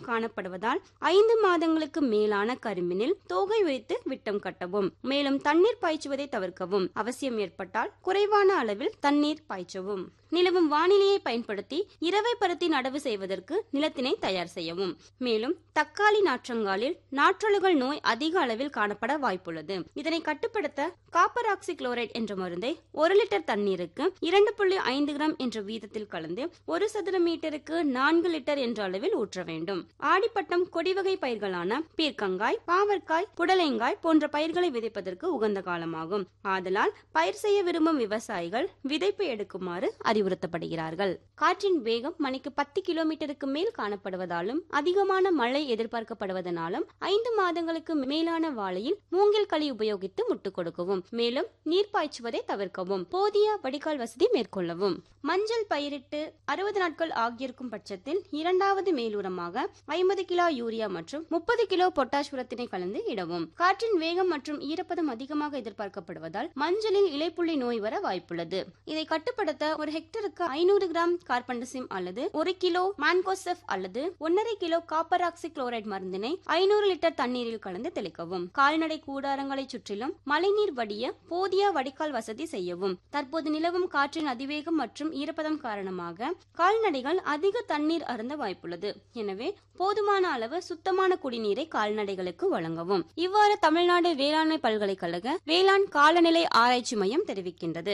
காணப்படுவதால் ஐந்து மாதங்களுக்கு மேலான கரும்பினில் தோகை விரித்து விட்டம் கட்டவும் மேலும் தண்ணீர் பாய்ச்சுவதை தவிர்க்கவும் அவசியம் ஏற்பட்டால் குறைவான அளவில் தண்ணீர் பாய்ச்சவும் நிலவும் வானிலையை பயன்படுத்தி இரவை பருத்தி நடவு செய்வதற்கு நிலத்தினை தயார் செய்யவும் மேலும் தக்காளி நாற்றங்காலில் நாற்றழுகல் நோய் அதிக அளவில் காணப்பட வாய்ப்புள்ளது இதனை கட்டுப்படுத்த காப்பர் ஆக்சி குளோரைட் என்ற மருந்தை ஒரு லிட்டர் தண்ணீருக்கு இரண்டு புள்ளி ஐந்து கிராம் என்ற வீதத்தில் கலந்து ஒரு சதுர மீட்டருக்கு நான்கு லிட்டர் என்ற அளவில் ஊற்ற வேண்டும் ஆடிப்பட்டம் கொடிவகை பயிர்களான பீர்க்கங்காய் பாவற்காய் புடலைங்காய் போன்ற பயிர்களை விதைப்பதற்கு உகந்த காலமாகும் ஆதலால் பயிர் செய்ய விரும்பும் விவசாயிகள் விதைப்பு எடுக்குமாறு அறிவுறுத்தப்படுகிறார்கள் காற்றின் வேகம் மணிக்கு பத்து கிலோமீட்டருக்கு மேல் காணப்படுவதாலும் அதிகமான மழை எதிர்பார்க்கப்படுவதனாலும் ஐந்து மாதங்களுக்கு மேலான வாழையில் மூங்கில் களி உபயோகித்து முட்டு கொடுக்கவும் மேலும் நீர் பாய்ச்சுவதை தவிர்க்கவும் போதிய வடிகால் வசதி மேற்கொள்ளவும் மஞ்சள் பயிரிட்டு அறுபது நாட்கள் ஆகியிருக்கும் பட்சத்தில் இரண்டாவது மேலுரமாக ஐம்பது கிலோ யூரியா மற்றும் முப்பது கிலோ பொட்டாஷ் உரத்தினை கலந்து இடவும் காற்றின் வேகம் மற்றும் ஈரப்பதம் அதிகமாக எதிர்பார்க்கப்படுவதால் மஞ்சளில் இலைப்புள்ளி நோய் வர வாய்ப்புள்ளது இதை கட்டுப்படுத்த ஒரு ஹெக்டருக்கு ஐநூறு கிராம் கார்பன்டசிம் அல்லது ஒரு கிலோ மான்கோசெஃப் அல்லது ஒன்னரை கிலோ காப்பர் ஆக்சி குளோரைட் மருந்தினை ஐநூறு லிட்டர் தண்ணீரில் கலந்து தெளிக்கவும் கால்நடை கூடாரங்களை சுற்றிலும் மழைநீர் வடிய போதிய வடிகால் வசதி செய்யவும் தற்போது நிலவும் காற்றின் அதிவேகம் மற்றும் ஈரப்பதம் காரணமாக கால்நடைகள் அதிக தண்ணீர் அருந்த வாய்ப்புள்ளது எனவே போதுமான அளவு சுத்தமான குடிநீரை கால்நடைகளுக்கு வழங்கவும் இவ்வாறு தமிழ்நாடு வேளாண்மை பல்கலைக்கழக வேளாண் காலநிலை ஆராய்ச்சி மையம் தெரிவிக்கின்றது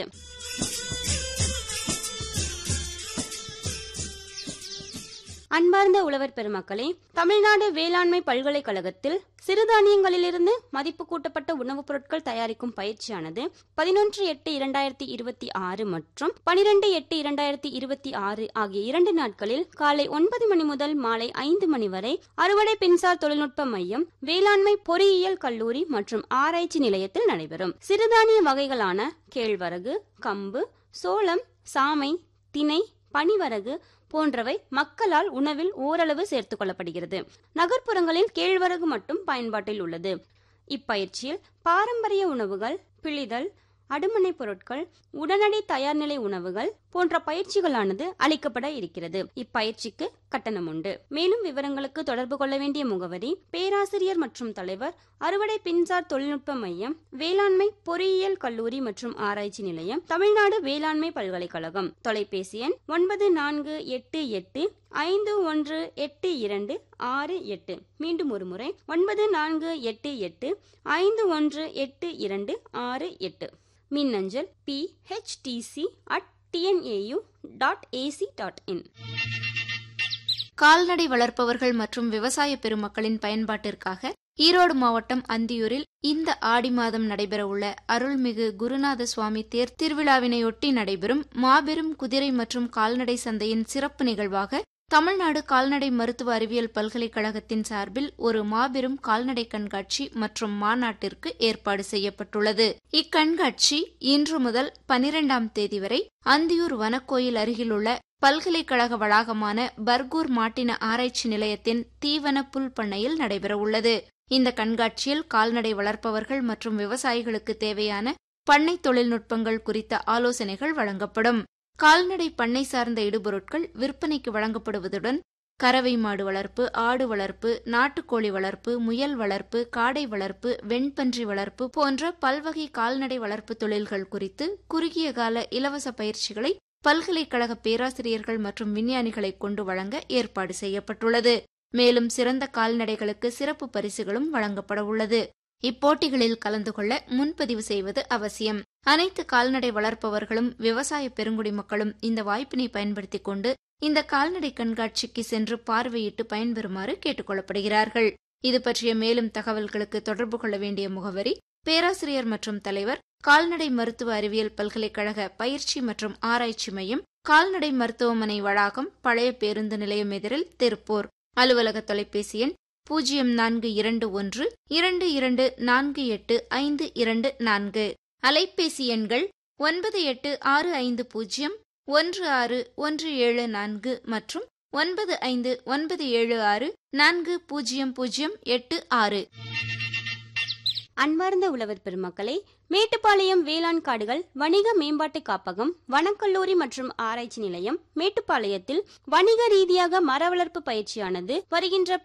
அன்பார்ந்த உழவர் பெருமக்களே தமிழ்நாடு வேளாண்மை பல்கலைக்கழகத்தில் சிறுதானியங்களிலிருந்து மதிப்பு கூட்டப்பட்ட உணவுப் பொருட்கள் தயாரிக்கும் பயிற்சியானது பதினொன்று எட்டு இரண்டாயிரத்தி இருபத்தி ஆறு மற்றும் பனிரெண்டு எட்டு இரண்டாயிரத்தி இருபத்தி ஆறு ஆகிய இரண்டு நாட்களில் காலை ஒன்பது மணி முதல் மாலை ஐந்து மணி வரை அறுவடை பின்சார் தொழில்நுட்ப மையம் வேளாண்மை பொறியியல் கல்லூரி மற்றும் ஆராய்ச்சி நிலையத்தில் நடைபெறும் சிறுதானிய வகைகளான கேழ்வரகு கம்பு சோளம் சாமை திணை பனிவரகு போன்றவை மக்களால் உணவில் ஓரளவு சேர்த்துக் கொள்ளப்படுகிறது நகர்ப்புறங்களில் கேழ்வரகு மட்டும் பயன்பாட்டில் உள்ளது இப்பயிற்சியில் பாரம்பரிய உணவுகள் பிழிதல் அடுமனை பொருட்கள் உடனடி தயார்நிலை உணவுகள் போன்ற பயிற்சிகளானது அளிக்கப்பட இருக்கிறது இப்பயிற்சிக்கு கட்டணம் உண்டு மேலும் விவரங்களுக்கு தொடர்பு கொள்ள வேண்டிய முகவரி பேராசிரியர் மற்றும் தலைவர் அறுவடை பின்சார் தொழில்நுட்ப மையம் வேளாண்மை பொறியியல் கல்லூரி மற்றும் ஆராய்ச்சி நிலையம் தமிழ்நாடு வேளாண்மை பல்கலைக்கழகம் தொலைபேசி எண் ஒன்பது நான்கு எட்டு எட்டு ஐந்து ஒன்று எட்டு இரண்டு ஆறு எட்டு மீண்டும் ஒரு முறை ஒன்பது நான்கு எட்டு எட்டு ஐந்து ஒன்று எட்டு இரண்டு ஆறு எட்டு மின்னஞ்சல் P HDC at TNAU dot AC dot in கால்நடை வளர்ப்பவர்கள் மற்றும் விவசாய பெருமக்களின் பயன்பாட்டிற்காக ஈரோடு மாவட்டம் அந்தியூரில் இந்த ஆடி மாதம் நடைபெறவுள்ள அருள்மிகு குருநாத சுவாமி தேர் திருவிழாவினையொட்டி நடைபெறும் மாபெரும் குதிரை மற்றும் கால்நடை சந்தையின் சிறப்பு நிகழ்வாக தமிழ்நாடு கால்நடை மருத்துவ அறிவியல் பல்கலைக்கழகத்தின் சார்பில் ஒரு மாபெரும் கால்நடை கண்காட்சி மற்றும் மாநாட்டிற்கு ஏற்பாடு செய்யப்பட்டுள்ளது இக்கண்காட்சி இன்று முதல் பனிரெண்டாம் தேதி வரை அந்தியூர் வனக்கோயில் அருகிலுள்ள பல்கலைக்கழக வளாகமான பர்கூர் மாட்டின ஆராய்ச்சி நிலையத்தின் தீவன புல் பண்ணையில் நடைபெறவுள்ளது இந்த கண்காட்சியில் கால்நடை வளர்ப்பவர்கள் மற்றும் விவசாயிகளுக்கு தேவையான பண்ணை தொழில்நுட்பங்கள் குறித்த ஆலோசனைகள் வழங்கப்படும் கால்நடை பண்ணை சார்ந்த இடுபொருட்கள் விற்பனைக்கு வழங்கப்படுவதுடன் கறவை மாடு வளர்ப்பு ஆடு வளர்ப்பு நாட்டுக்கோழி வளர்ப்பு முயல் வளர்ப்பு காடை வளர்ப்பு வெண்பன்றி வளர்ப்பு போன்ற பல்வகை கால்நடை வளர்ப்பு தொழில்கள் குறித்து குறுகிய கால இலவச பயிற்சிகளை பல்கலைக்கழக பேராசிரியர்கள் மற்றும் விஞ்ஞானிகளை கொண்டு வழங்க ஏற்பாடு செய்யப்பட்டுள்ளது மேலும் சிறந்த கால்நடைகளுக்கு சிறப்பு பரிசுகளும் வழங்கப்பட உள்ளது இப்போட்டிகளில் கலந்து கொள்ள முன்பதிவு செய்வது அவசியம் அனைத்து கால்நடை வளர்ப்பவர்களும் விவசாய பெருங்குடி மக்களும் இந்த வாய்ப்பினை பயன்படுத்திக் கொண்டு இந்த கால்நடை கண்காட்சிக்கு சென்று பார்வையிட்டு பயன்பெறுமாறு கேட்டுக்கொள்ளப்படுகிறார்கள் இது பற்றிய மேலும் தகவல்களுக்கு தொடர்பு கொள்ள வேண்டிய முகவரி பேராசிரியர் மற்றும் தலைவர் கால்நடை மருத்துவ அறிவியல் பல்கலைக்கழக பயிற்சி மற்றும் ஆராய்ச்சி மையம் கால்நடை மருத்துவமனை வளாகம் பழைய பேருந்து நிலையம் எதிரில் திருப்பூர் அலுவலக தொலைபேசி எண் பூஜ்ஜியம் நான்கு இரண்டு ஒன்று இரண்டு இரண்டு நான்கு எட்டு ஐந்து இரண்டு நான்கு அலைபேசி எண்கள் ஒன்பது எட்டு ஆறு ஐந்து பூஜ்ஜியம் ஒன்று ஆறு ஒன்று ஏழு நான்கு மற்றும் ஒன்பது ஐந்து ஒன்பது ஏழு ஆறு நான்கு பூஜ்ஜியம் பூஜ்ஜியம் எட்டு ஆறு அன்பார்ந்த உழவர் பெருமக்களே மேட்டுப்பாளையம் வேளாண் காடுகள் வணிக மேம்பாட்டு காப்பகம் வனக்கல்லூரி மற்றும் ஆராய்ச்சி நிலையம் மேட்டுப்பாளையத்தில் வணிக ரீதியாக மர வளர்ப்பு பயிற்சியானது வருகின்ற